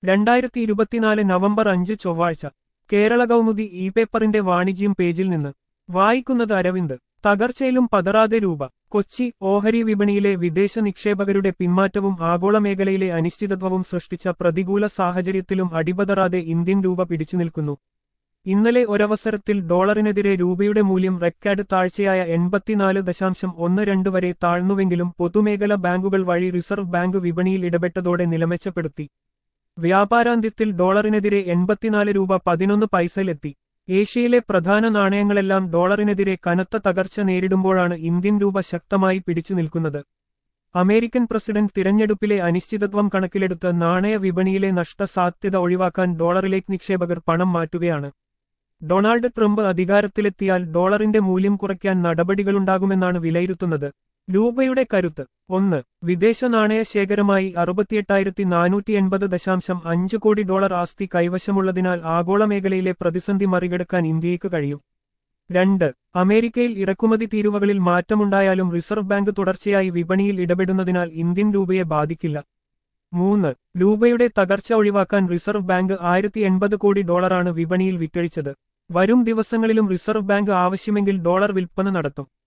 രണ്ടായിരത്തി ഇരുപത്തിനാല് നവംബർ അഞ്ച് ചൊവ്വാഴ്ച കേരള കൗമുദി ഇ പേപ്പറിന്റെ വാണിജ്യം പേജിൽ നിന്ന് വായിക്കുന്നത് അരവിന്ദ് തകർച്ചയിലും പതറാതെ രൂപ കൊച്ചി ഓഹരി വിപണിയിലെ വിദേശ നിക്ഷേപകരുടെ പിന്മാറ്റവും ആഗോള മേഖലയിലെ അനിശ്ചിതത്വവും സൃഷ്ടിച്ച പ്രതികൂല സാഹചര്യത്തിലും അടിപതറാതെ ഇന്ത്യൻ രൂപ പിടിച്ചുനിൽക്കുന്നു ഇന്നലെ ഒരവസരത്തിൽ ഡോളറിനെതിരെ രൂപയുടെ മൂല്യം റെക്കോർഡ് താഴ്ചയായ എൺപത്തിനാല് ദശാംശം ഒന്ന് രണ്ട് വരെ താഴ്ന്നുവെങ്കിലും പൊതുമേഖല ബാങ്കുകൾ വഴി റിസർവ് ബാങ്ക് വിപണിയിൽ ഇടപെട്ടതോടെ നിലമെച്ചപ്പെടുത്തി വ്യാപാരാന്ത്യത്തിൽ ഡോളറിനെതിരെ എൺപത്തിനാല് രൂപ പതിനൊന്ന് പൈസയിലെത്തി ഏഷ്യയിലെ പ്രധാന നാണയങ്ങളെല്ലാം ഡോളറിനെതിരെ കനത്ത തകർച്ച നേരിടുമ്പോഴാണ് ഇന്ത്യൻ രൂപ ശക്തമായി പിടിച്ചു നിൽക്കുന്നത് അമേരിക്കൻ പ്രസിഡന്റ് തിരഞ്ഞെടുപ്പിലെ അനിശ്ചിതത്വം കണക്കിലെടുത്ത് നാണയ വിപണിയിലെ നഷ്ടസാധ്യത ഒഴിവാക്കാൻ ഡോളറിലേക്ക് നിക്ഷേപകർ പണം മാറ്റുകയാണ് ഡൊണാൾഡ് ട്രംപ് അധികാരത്തിലെത്തിയാൽ ഡോളറിന്റെ മൂല്യം കുറയ്ക്കാൻ നടപടികളുണ്ടാകുമെന്നാണ് വിലയിരുത്തുന്നത് രൂപയുടെ കരുത്ത് ഒന്ന് വിദേശ നാണയ ശേഖരമായി അറുപത്തിയെട്ടായിരത്തി നാനൂറ്റി എൺപത് ദശാംശം അഞ്ച് കോടി ഡോളർ ആസ്തി കൈവശമുള്ളതിനാൽ ആഗോള മേഖലയിലെ പ്രതിസന്ധി മറികടക്കാൻ ഇന്ത്യയ്ക്ക് കഴിയും രണ്ട് അമേരിക്കയിൽ ഇറക്കുമതി തീരുവകളിൽ മാറ്റമുണ്ടായാലും റിസർവ് ബാങ്ക് തുടർച്ചയായി വിപണിയിൽ ഇടപെടുന്നതിനാൽ ഇന്ത്യൻ രൂപയെ ബാധിക്കില്ല മൂന്ന് രൂപയുടെ തകർച്ച ഒഴിവാക്കാൻ റിസർവ് ബാങ്ക് ആയിരത്തി എൺപത് കോടി ഡോളറാണ് വിപണിയിൽ വിറ്റഴിച്ചത് വരും ദിവസങ്ങളിലും റിസർവ് ബാങ്ക് ആവശ്യമെങ്കിൽ ഡോളർ വിൽപ്പന നടത്തും